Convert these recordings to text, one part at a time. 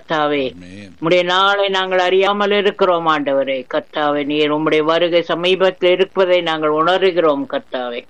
கர்த்தாவே ஆமென் உம்முடைய நாளை நாங்கள் அறியாமல் இருக்கிறோம் ஆண்டவரே கர்த்தாவே நீர் உம்முடைய வருகை சமீபத்தில் இருப்பதை நாங்கள் உணர்கிறோம் கர்த்தாவே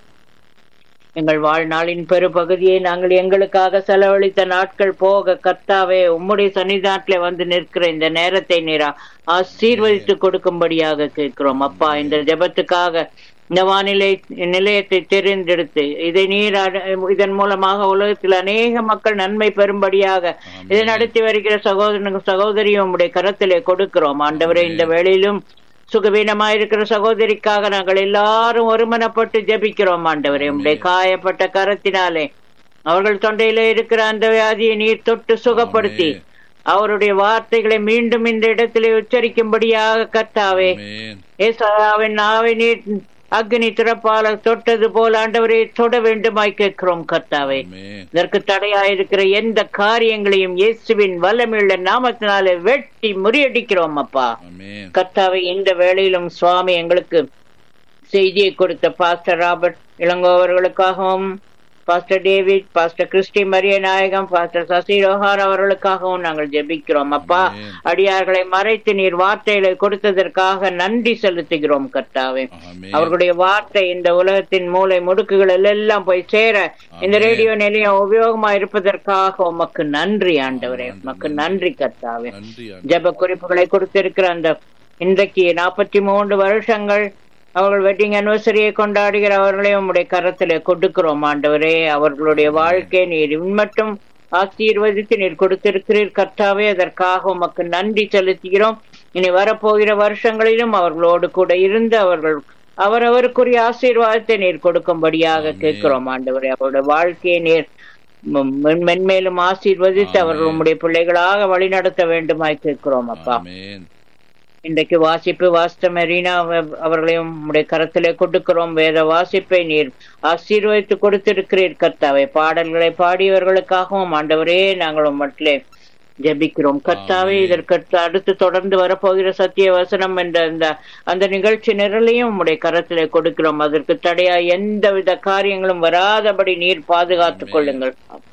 எங்கள் வாழ்நாளின் பெருபகுதியை நாங்கள் எங்களுக்காக செலவழித்த நாட்கள் போக கர்த்தாவே உம்முடைய சன்னிதானத்திலே வந்து நிற்கிற இந்த நேரத்தை நீரா ஆசீர்வதித்து கொடுக்கும்படியாக கேட்கிறோம் அப்பா இந்த ஜெபத்துக்காக இந்த வானிலை நிலையத்தை தெரிந்தெடுத்து இதை நீர் அட- இதன் மூலமாக உலகத்தில் அநேக மக்கள் நன்மை பெறும்படியாக இதை நடத்தி வருகிற சகோதரனுக்கு சகோதரியும் உம்முடைய கரத்திலே கொடுக்கிறோம் ஆண்டவரே இந்த வேளையிலும் சுகவீனமாயிருக்கிற சகோதரிக்காக நாங்கள் எல்லாரும் ஒருமனப்பட்டு ஜெபிக்கிறோம் ஆண்டவரே உம்முடைய காயப்பட்ட கரத்தினாலே அவர்கள் தொண்டையிலே இருக்கிற அந்த வியாதியை நீர் தொட்டு சுகப்படுத்தி அவருடைய வார்த்தைகளை மீண்டும் இந்த இடத்திலே உச்சரிக்கும்படியாக கர்த்தாவே ஆமென் ஏசாயாவின் நாவை நீர் அக்னி திறப்பால தொட்டது போல ஆண்டவரை தொட வேண்டுமாய் கேட்கிறோம் கர்த்தாவே ஆமென் இதற்கு தடையாயிருக்கிற எந்த காரியங்களையும் இயேசுவின் வல்லமையுள்ள நாமத்தினாலே வெட்டி முறியடிக்கிறோம் அப்பா ஆமென் கர்த்தாவே இந்த வேளையிலும் சுவாமி எங்களுக்கு செய்தியை கொடுத்த பாஸ்டர் ராபர்ட் இளங்கோ அவர்களுக்காகவும் pastor David pastor Christy Maria Nayagam pastor Sasi ரோஹார் அவர்களுக்காகவும் நாங்கள் ஜெபிக்கிறோம் அப்பா ஆமென். அடியார்களை மறைத்து நீர் வார்த்தைகளை கொடுத்ததற்காக நன்றி செலுத்துகிறோம் கர்த்தாவே ஆமென் அவர்களுடைய வார்த்தை இந்த உலகத்தின் மூளை முடுக்குகளில் எல்லாம் போய் சேர இந்த ஆமென். ரேடியோ நிலையம் உபயோகமா இருப்பதற்காக உமக்கு நன்றி ஆண்டவரே உமக்கு நன்றி கர்த்தாவே நன்றி ஆண்டவரே. ஜெப குறிப்புகளை கொடுத்திருக்கிற அந்த இன்றைக்கு நாற்பத்தி மூன்று வருஷங்கள் அவர்கள் வெட்டிங் அனிவர்சரியை கொண்டாடுகிற அவர்களை உம்முடைய கரத்திலே கொடுக்கிறோம் ஆண்டவரே அவர்களுடைய வாழ்க்கை நீர் மட்டும் ஆசீர்வதித்து நீர் கொடுத்திருக்கிறீர் கர்த்தாவே அதற்காக உமக்கு நன்றி செலுத்துகிறோம் இனி வரப்போகிற வருஷங்களிலும் அவர்களோடு கூட இருந்து அவர்கள் அவரவருக்குரிய ஆசீர்வாதத்தை நீர் கொடுக்கும்படியாக ஆமென். கேட்கிறோம் ஆண்டவரே அவருடைய வாழ்க்கையை நீர் மெ- மென்- மென்மேலும் ஆசீர்வதித்து அவர்கள் ஆமென். உம்முடைய பிள்ளைகளாக வழிநடத்த வேண்டுமாய் கேட்கிறோம் அப்பா ஆமென் இன்றைக்கு வாசிப்பு வாஸ்த மெரீனா அவ- அவர்களையும் உம்முடைய கரத்திலே கொடுக்கிறோம் வேத வாசிப்பை நீர் ஆசீர்வதித்து கொடுத்திருக்கிறீர் கர்த்தாவே பாடல்களை பாடியவர்களுக்காகவும் ஆண்டவரே நாங்கள் உம்மட்டிலே ஜெபிக்கிறோம் கர்த்தாவே ஆமென். இதற்கு அடுத்து தொடர்ந்து வரப்போகிற சத்திய வசனம் என்ற அந்த அந்த நிகழ்ச்சி நிரலையும் உம்முடைய கரத்திலே கொடுக்கிறோம் அதற்கு தடையா எந்தவித காரியங்களும் வராதபடி நீர் பாதுகாத்துக் ஆமென். கொள்ளுங்கள்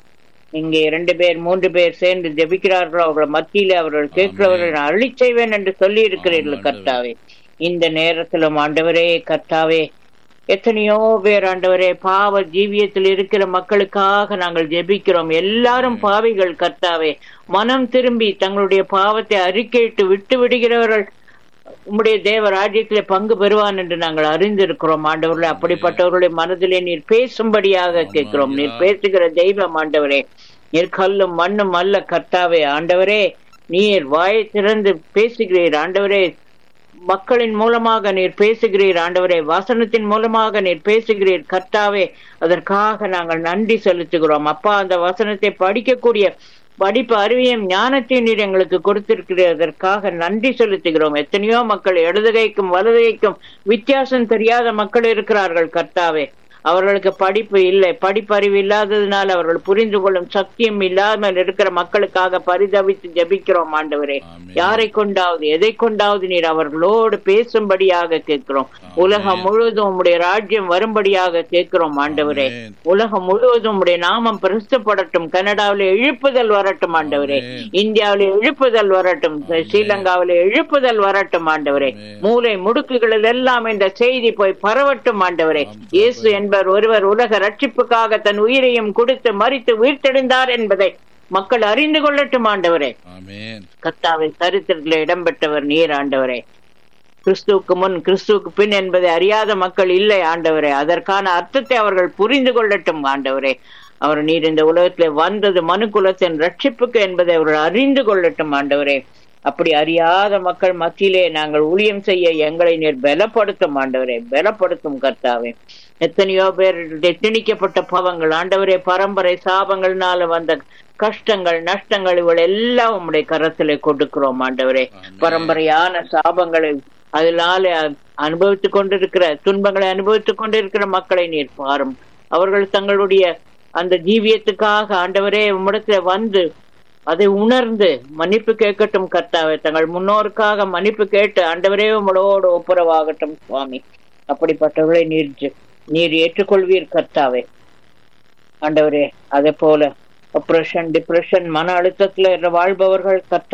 இங்கே இரண்டு பேர் மூன்று பேர் சேர்ந்து ஜெபிக்கிறார்களோ அவர்கள் மத்தியிலே அவர்கள் கேட்கிறவர்கள் நான் அருளிச் செய்வேன் என்று சொல்லி இருக்கிறீர்கள் ஆமாம், கர்த்தாவே இந்த நேரத்திலும் ஆண்டவரே கர்த்தாவே எத்தனையோ பேர் ஆண்டவரே பாவ ஜீவியத்தில் இருக்கிற மக்களுக்காக நாங்கள் ஜெபிக்கிறோம் எல்லாரும் பாவிகள் கர்த்தாவே மனம் திரும்பி தங்களுடைய பாவத்தை அறிக்கையிட்டு விட்டு விடுகிறவர்கள் உம்முடைய தேவ ராஜ்யத்திலே பங்கு பெறுவான் என்று நாங்கள் அறிந்திருக்கிறோம் ஆண்டவர்களே அப்படிப்பட்டவர்களுடைய மனதிலே நீர் பேசும்படியாக கேட்கிறோம் நீர் பேசுகிற தெய்வம் ஆண்டவரே நீர் கல்லும் மண்ணும் அல்ல கர்த்தாவே ஆண்டவரே நீர் வாயை திறந்து பேசுகிறீர் ஆண்டவரே மக்களின் மூலமாக நீர் பேசுகிறீர் ஆண்டவரே வசனத்தின் மூலமாக நீர் பேசுகிறீர் கர்த்தாவே அதற்காக நாங்கள் நன்றி செலுத்துகிறோம் அப்பா அந்த வசனத்தை படிக்கக்கூடிய படிப்பு அறிவியும் ஞானத்தையும் நீர் எங்களுக்கு கொடுத்திருக்கிறதற்காக நன்றி செலுத்துகிறோம் எத்தனையோ மக்கள் இடதுகைக்கும் வலதுகைக்கும் வித்தியாசம் தெரியாத மக்கள் இருக்கிறார்கள் கர்த்தாவே அவர்களுக்கு படிப்பு இல்லை படிப்பறிவு இல்லாததினால் அவர்கள் புரிந்து கொள்ளும் சக்தியும் இல்லாமல் இருக்கிற மக்களுக்காக பரிதவித்து ஜெபிக்கிறோம் ஆண்டவரே ஆமென். யாரை கொண்டாவது எதை கொண்டாவது நீர் அவர்களோடு பேசும்படியாக கேட்கிறோம் உலகம் முழுவதும் உம்முடைய ராஜ்யம் வரும்படியாக கேட்கிறோம் ஆண்டவரே ஆமென். உலகம் முழுவதும் உம்முடைய நாமம் பிரசித்தப்படட்டும் கனடாவிலே எழுப்புதல் வரட்டும் ஆண்டவரே ஆமென். இந்தியாவிலே எழுப்புதல் வரட்டும் ஸ்ரீலங்காவிலே எழுப்புதல் வரட்டும் ஆண்டவரே ஆமென். மூலை முடுக்குகளில் எல்லாம் இந்த செய்தி போய் பரவட்டும் ஆண்டவரே ஆம், இயேசு என்பவர் ஒருவர் உலக ரட்சிப்புக்காக தன் உயிரையும் கொடுத்து மறித்து உயிர்த்தெழுந்தார் என்பதை மக்கள் அறிந்து கொள்ளட்டும் ஆண்டவரே ஆமென் கர்த்தாவை சரித்திரத்தில் இடம்பெற்றவர் நீர் ஆண்டவரே கிறிஸ்துவுக்கு முன் கிறிஸ்துவுக்கு பின் என்பதை அறியாத மக்கள் இல்லை ஆண்டவரே அதற்கான அர்த்தத்தை அவர்கள் புரிந்து கொள்ளட்டும் ஆண்டவரே அவர் நீர் இந்த உலகத்திலே வந்தது மனு குலத்தின் ரட்சிப்புக்கு என்பதை அவர்கள் அறிந்து கொள்ளட்டும் ஆண்டவரே அப்படி அறியாத மக்கள் மத்தியிலே நாங்கள் ஊழியம் செய்ய எங்களை நீர் பலப்படுத்தும் ஆண்டவரே பலப்படுத்தும் கர்த்தாவே எத்தனையோ பேர் திணிக்கப்பட்ட பாவங்கள் ஆண்டவரே பரம்பரை சாபங்கள்னால வந்த கஷ்டங்கள் நஷ்டங்கள் இவள் எல்லாம் உம்முடைய கரத்திலே கொடுக்கிறோம் ஆண்டவரே ஆமென். பரம்பரையான சாபங்களை அதனால அனுபவித்துக் கொண்டிருக்கிற துன்பங்களை அனுபவித்துக் கொண்டிருக்கிற மக்களை நீர் பாரும் அவர்கள் தங்களுடைய அந்த ஜீவியத்துக்காக ஆண்டவரே உம்மிடத்துல வந்து அதை உணர்ந்து மன்னிப்பு கேட்கட்டும் கர்த்தாவே தங்கள் முன்னோருக்காக மன்னிப்பு கேட்டு ஆண்டவரே உங்களோடு ஒப்புரவாகட்டும் சுவாமி அப்படிப்பட்டவர்களை நீர் ஜெ- நீர் ஏற்றுக்கொள்வீர் கர்த்தாவே ஆண்டவரே அதே போல ஆப்ரேஷன் டிப்ரெஷன் மன அழுத்தத்துல வாழ்பவர்கள் கர்த்தா